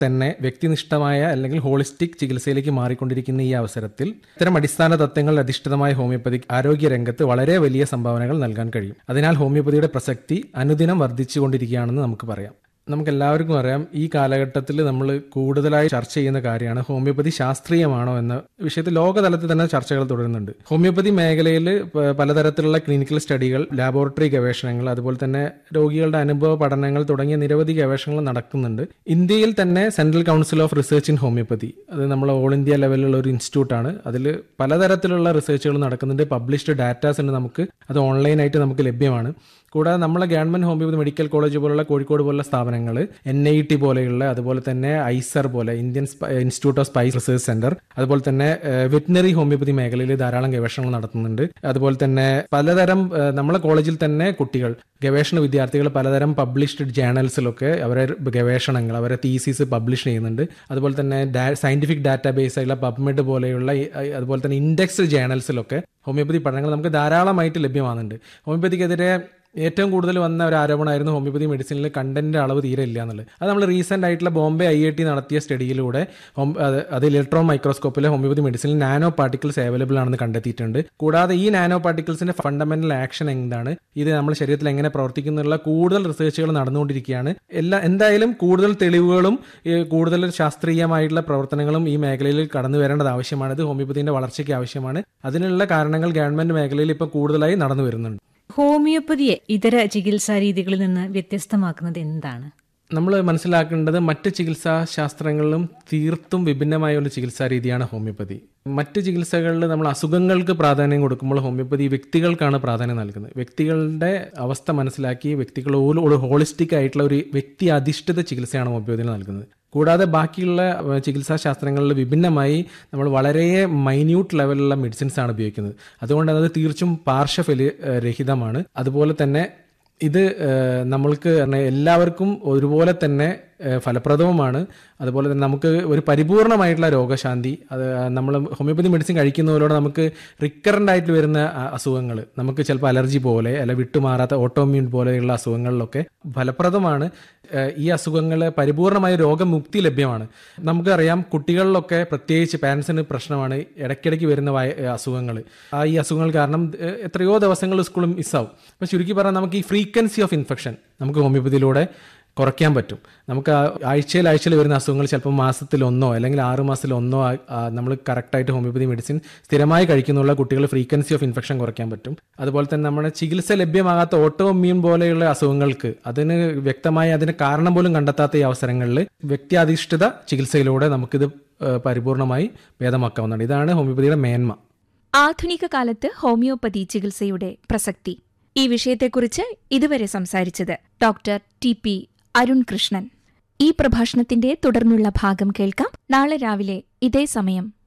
തന്നെ വ്യക്തിനിഷ്ഠമായ അല്ലെങ്കിൽ ഹോളിസ്റ്റിക് ചികിത്സയിലേക്ക് മാറിക്കൊണ്ടിരിക്കുന്ന ഈ അവസരത്തിൽ ഇത്തരം അടിസ്ഥാന തത്വങ്ങൾ അധിഷ്ഠിതമായ ഹോമിയോപ്പതി ആരോഗ്യ രംഗത്ത് വളരെ വലിയ സംഭാവനകൾ നൽകാൻ കഴിയും അതിനാൽ ഹോമിയോപ്പതിയുടെ പ്രസക്തി അനുദിനം വർദ്ധിച്ചുകൊണ്ടിരിക്കുകയാണെന്ന് നമുക്ക് പറയാം നമുക്ക് എല്ലാവർക്കും അറിയാം ഈ കാലഘട്ടത്തിൽ നമ്മൾ കൂടുതലായി ചർച്ച ചെയ്യുന്ന കാര്യമാണ് ഹോമിയോപ്പതി ശാസ്ത്രീയമാണോ എന്ന വിഷയത്തിൽ ലോകതലത്തിൽ തന്നെ ചർച്ചകൾ തുടരുന്നുണ്ട് ഹോമിയോപ്പതി മേഖലയിൽ പ- പലതരത്തിലുള്ള ക്ലിനിക്കൽ സ്റ്റഡികൾ ലാബോറട്ടറി ഗവേഷണങ്ങൾ അതുപോലെ തന്നെ രോഗികളുടെ അനുഭവ പഠനങ്ങൾ തുടങ്ങിയ നിരവധി ഗവേഷണങ്ങൾ നടക്കുന്നുണ്ട് ഇന്ത്യയിൽ തന്നെ central council of research in homoeopathy അത് നമ്മൾ ഓൾ ഇന്ത്യ ലെവലിലുള്ള ഒരു ഇൻസ്റ്റിറ്റ്യൂട്ടാണ് അതിൽ പലതരത്തിലുള്ള റിസർച്ചുകൾ നടക്കുന്നുണ്ട് പബ്ലിഷ്ഡ് ഡാറ്റാസ് ഉണ്ട് നമുക്ക് അത് ഓൺലൈനായിട്ട് നമുക്ക് ലഭ്യമാണ് കൂടാതെ നമ്മളെ ഗവൺമെന്റ് ഹോമിയോപ്പതി മെഡിക്കൽ കോളേജ് പോലുള്ള കോഴിക്കോട് പോലുള്ള സ്ഥാപനങ്ങൾ എൻ ഐ ടി പോലെയുള്ള അതുപോലെ തന്നെ ഐസർ പോലെ ഇന്ത്യൻ സ്പ- institute of spice research centre അതുപോലെ തന്നെ വെറ്റിനറി ഹോമിയോപ്പതി മേഖലയിൽ ധാരാളം ഗവേഷണങ്ങൾ നടത്തുന്നുണ്ട് അതുപോലെ തന്നെ പലതരം ഏഹ്, നമ്മളെ കോളേജിൽ തന്നെ കുട്ടികൾ ഗവേഷണ വിദ്യാർത്ഥികൾ പലതരം പബ്ലിഷ്ഡ് ജേണൽസിലൊക്കെ അവരെ ഗവേഷണങ്ങൾ അവരെ തീസീസ് പബ്ലിഷ് ചെയ്യുന്നുണ്ട് അതുപോലെ തന്നെ സയന്റിഫിക് ഡാറ്റാബേസ് ആയിട്ടുള്ള പബ്മെഡ് പോലെയുള്ള ഈ- അതുപോലെ തന്നെ ഇൻഡെക്സ് ജേണൽസിലൊക്കെ ഹോമിയോപ്പതി പഠനങ്ങൾ നമുക്ക് ധാരാളമായിട്ട് ലഭ്യമാകുന്നുണ്ട് ഹോമിയോപ്പതിക്കെതിരെ ഏറ്റവും കൂടുതൽ വന്ന ഒരു ആരോപണമായിരുന്നു ഹോമിയോപ്പതി മെഡിസിനിൽ കണ്ടന്റ് അളവ് തീരെ ഇല്ല എന്നുള്ളത് അത് നമ്മൾ റീസെന്റ് ആയിട്ടുള്ള ബോംബെ ഐ ഐ ടി നടത്തിയ സ്റ്റഡിയിലൂടെ ഹോം- അത് അത് ഇലക്ട്രോൺ മൈക്രോസ്കോപ്പിലെ ഹോമിയോപ്പതി മെഡിസിനിൽ നാനോ പാർട്ടിക്കിൾസ് അവൈലബിൾ ആണെന്ന് കണ്ടെത്തിയിട്ടുണ്ട് കൂടാതെ ഈ നാനോ പാർട്ടിക്കിൾസിന്റെ ഫണ്ടമെന്റൽ ആക്ഷൻ എന്താണ് ഇത് നമ്മുടെ ശരീരത്തിൽ എങ്ങനെ പ്രവർത്തിക്കുന്നുള്ള കൂടുതൽ റിസർച്ചുകൾ നടന്നുകൊണ്ടിരിക്കുകയാണ് എല്ലാ എന്തായാലും കൂടുതൽ തെളിവുകളും ഈ കൂടുതൽ ശാസ്ത്രീയമായിട്ടുള്ള പ്രവർത്തനങ്ങളും ഈ മേഖലയിൽ കടന്നു വരേണ്ടത് ആവശ്യമാണ് ഇത് ഹോമിയോപ്പതിന്റെ വളർച്ചയ്ക്ക് ആവശ്യമാണ് അതിനുള്ള കാരണങ്ങൾ ഗവൺമെന്റ് മേഖലയിൽ ഇപ്പോൾ കൂടുതലായി നടന്നു വരുന്നുണ്ട് ഹോമിയോപ്പതിയെ ഇതര ചികിത്സാ രീതികളിൽ നിന്ന് വ്യത്യസ്തമാക്കുന്നത് എന്താണ് നമ്മൾ മനസ്സിലാക്കേണ്ടത് മറ്റ് ചികിത്സാ ശാസ്ത്രങ്ങളിലും തീർത്തും വിഭിന്നമായ ഒരു ചികിത്സാ രീതിയാണ് ഹോമിയോപ്പതി മറ്റ് ചികിത്സകളിൽ നമ്മൾ അസുഖങ്ങൾക്ക് പ്രാധാന്യം കൊടുക്കുമ്പോൾ ഹോമിയോപ്പതി വ്യക്തികൾക്കാണ് പ്രാധാന്യം നൽകുന്നത് വ്യക്തികളുടെ അവസ്ഥ മനസ്സിലാക്കി വ്യക്തികളോട് ഒരു ഹോളിസ്റ്റിക് ആയിട്ടുള്ള ഒരു വ്യക്തി അധിഷ്ഠിത ചികിത്സയാണ് ഹോമിയോപ്പതിന് നൽകുന്നത് കൂടാതെ ബാക്കിയുള്ള ഏഹ്, ചികിത്സാ ശാസ്ത്രങ്ങളിൽ വിഭിന്നമായി നമ്മൾ വളരെ മൈന്യൂട്ട് ലെവലിലുള്ള മെഡിസിൻസ് ആണ് ഉപയോഗിക്കുന്നത് അതുകൊണ്ട് അത് തീർച്ചും പാർശ്വഫലി ഏഹ്, രഹിതമാണ് അതുപോലെ തന്നെ ഇത് ഏഹ്, നമ്മൾക്ക് പറഞ്ഞ എല്ലാവർക്കും ഒരുപോലെ തന്നെ ഏഹ്, ഫലപ്രദവുമാണ് അതുപോലെ തന്നെ നമുക്ക് ഒരു പരിപൂർണമായിട്ടുള്ള രോഗശാന്തി അത് നമ്മൾ ഹോമിയോപ്പതി മെഡിസിൻ കഴിക്കുന്നതിലൂടെ നമുക്ക് റിക്കറൻ്റ് ആയിട്ട് വരുന്ന അസുഖങ്ങൾ നമുക്ക് ചിലപ്പോൾ അലർജി പോലെ അല്ല വിട്ടുമാറാത്ത ഓട്ടോമ്യൂൺ പോലെയുള്ള അസുഖങ്ങളിലൊക്കെ ഫലപ്രദമാണ് ഏഹ്, ഈ അസുഖങ്ങൾ പരിപൂർണമായ രോഗമുക്തി ലഭ്യമാണ് നമുക്കറിയാം കുട്ടികളിലൊക്കെ പ്രത്യേകിച്ച് പാരൻസിന് പ്രശ്നമാണ് ഇടയ്ക്കിടയ്ക്ക് വരുന്ന അസുഖങ്ങൾ ആ ഈ അസുഖങ്ങൾ കാരണം ഏഹ്, എത്രയോ ദിവസങ്ങൾ സ്കൂളിൽ മിസ്സാവും അപ്പം ചുരുക്കി പറഞ്ഞാൽ നമുക്ക് ഈ ഫ്രീക്വൻസി ഓഫ് ഇൻഫെക്ഷൻ നമുക്ക് ഹോമിയോപ്പതിയിലൂടെ കുറയ്ക്കാൻ പറ്റും നമുക്ക് ആ ആഴ്ചയിൽ ആഴ്ചയിൽ വരുന്ന അസുഖങ്ങൾ ചിലപ്പോൾ മാസത്തിൽ ഒന്നോ അല്ലെങ്കിൽ ആറ് മാസത്തിൽ ഒന്നോ നമ്മൾ കറക്റ്റായിട്ട് ഹോമിയോപ്പതി മെഡിസിൻ സ്ഥിരമായി കഴിക്കുന്നുള്ള കുട്ടികൾ ഫ്രീക്വൻസി ഓഫ് ഇൻഫെക്ഷൻ കുറയ്ക്കാൻ പറ്റും അതുപോലെ തന്നെ നമ്മുടെ ചികിത്സ ലഭ്യമാകാത്ത ഓട്ടോ ഇമ്മ്യൂൺ പോലെയുള്ള അസുഖങ്ങൾക്ക് അതിന് വ്യക്തമായി അതിന് കാരണം പോലും കണ്ടെത്താത്ത ഈ അവസരങ്ങളിൽ വ്യക്തിയാധിഷ്ഠിത ചികിത്സയിലൂടെ നമുക്കിത് ഏഹ്, പരിപൂർണമായി ഭേദമാക്കാവുന്നതാണ് ഇതാണ് ഹോമിയോപ്പതിയുടെ മേന്മ ആധുനിക കാലത്ത് ഹോമിയോപ്പതി ചികിത്സയുടെ പ്രസക്തി ഈ വിഷയത്തെക്കുറിച്ച് ഇതുവരെ സംസാരിച്ചത് doctor T P Arun Krishnan ഈ പ്രഭാഷണത്തിന്റെ തുടർന്നുള്ള ഭാഗം കേൾക്കാം നാളെ രാവിലെ ഇതേ സമയം